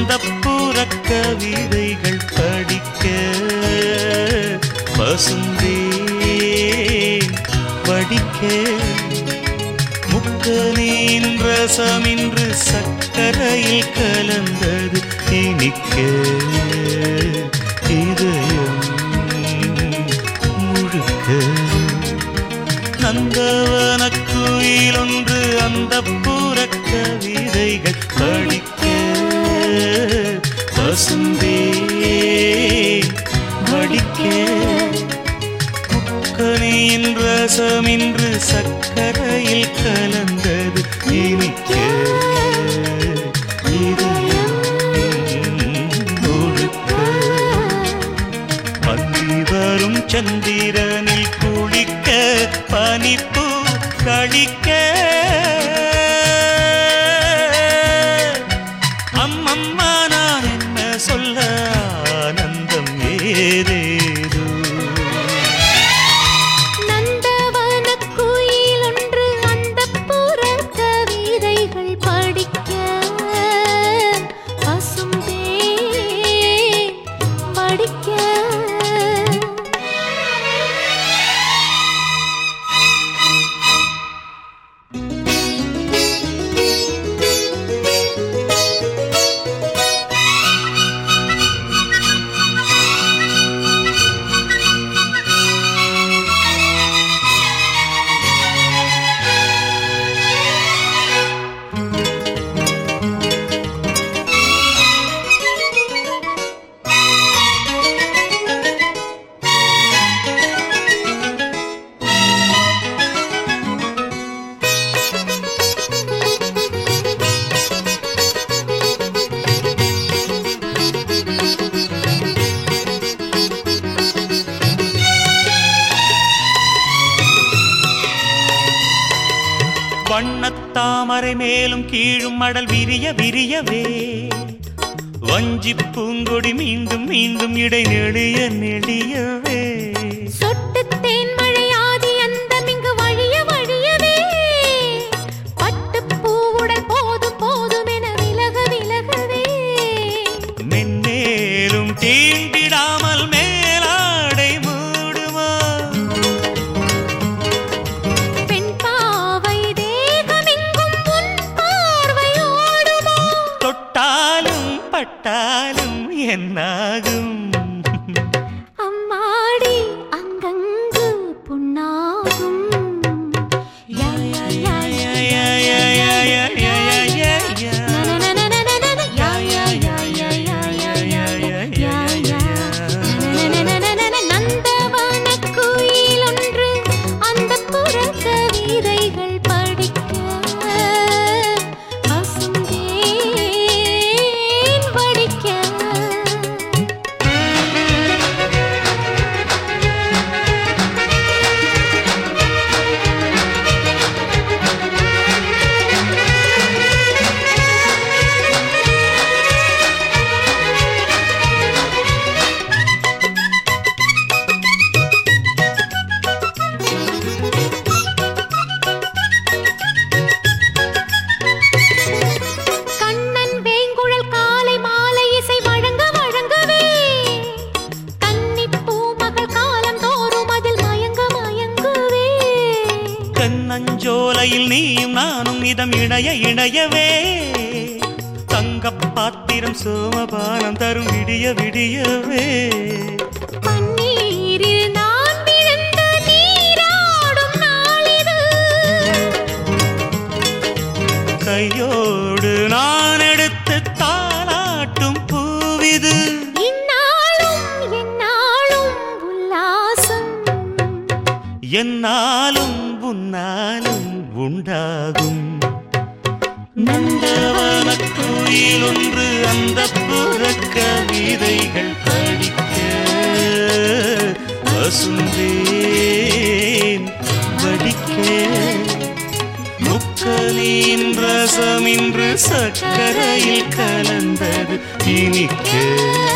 அந்த கவிதைகள் படிக்க பசுந்தே படிக்க முக்கனின் ரசமின்று சக்கரையில் கலந்தது இனிக்க இதயம் முழுக்க நந்தவனக்குயில் ஒன்று அந்த புறக்க விதைகள் படிக்க பசுந்தே படிக்க கனியின் ரசமின்று சக்கரையில் கலந்தது இனிக்க இதயம் முழுக்க பந்தி வரும் சந்திரனில் குளிக்க பனிப்பூ கழிக்க அம்மம்மா நான் என்ன சொல்ல ஆனந்தம் ஏதேதோ நந்தவனக் குயில் ஒன்று அந்தப் புறக் கவிதைகள் படிக்க பசுந்தேன் படிக்க வண்ணத்தாமரை மேலும் கீழும் மடல் விரிய விரியவே வஞ்சி பூங்கொடி மீண்டும் மீண்டும் இடை நெளிய நெளியவே சொட்டுத் தேன்மழை ஆதி அந்தமிங்கு வழிய வழியவே பட்டுப் பூவுடல் போதும் போதுமென விலக விலகவே மென்மேலும் தீண்டிடாமல் மேலாடை மூடுமா பெண் பாவை தேகமெங்கும் உன் பார்வையோடுமோ தொட்டாலும் பட்டாலும் என்னாகும் அம்மாடி அங்கங்கு புண்ணாகும் யா, யா, யா, யா, யா, யா, யா, யா, யா, யா, யா. நனனனனனன, யா, யா, யா, யா, யா, யா, யா, யா, யா, யா. நனனனனனன, நந்தவனக் குயில் ஒன்று அந்தப் புறக் கவிதைகள் படிக்க பசுந்தேன் படிக்க கண்ணன் வேங்குழல் காலை மாலை இசை வழங்க வழங்கவே கன்னிப் பூமகள் காலம் தோறும் அதில் மயங்க மயங்குவே தென்னஞ்சோலையில் நீயும் நானும் இதம் இணைய இணையவே தங்கப் பாத்திரம் சோமபானம் தரும் விடிய விடியவே பன்னீரில் நான் விழுந்து நீராடும் நாளிது கையோடு நான் எடுத்து தாளாட்டும் பூவிது இந்நாளும் எந்நாளும் உல்லாசம் என்னாலும் உன்னாலும் உண்டாகும் நந்தவனக்குயில் ஒன்று அந்த புறக்க விதைகள் படிக்க வசுந்தேன் வடிக்க முக்கலின் ரசமின்று சக்கரையில் கலந்தது இனிக்க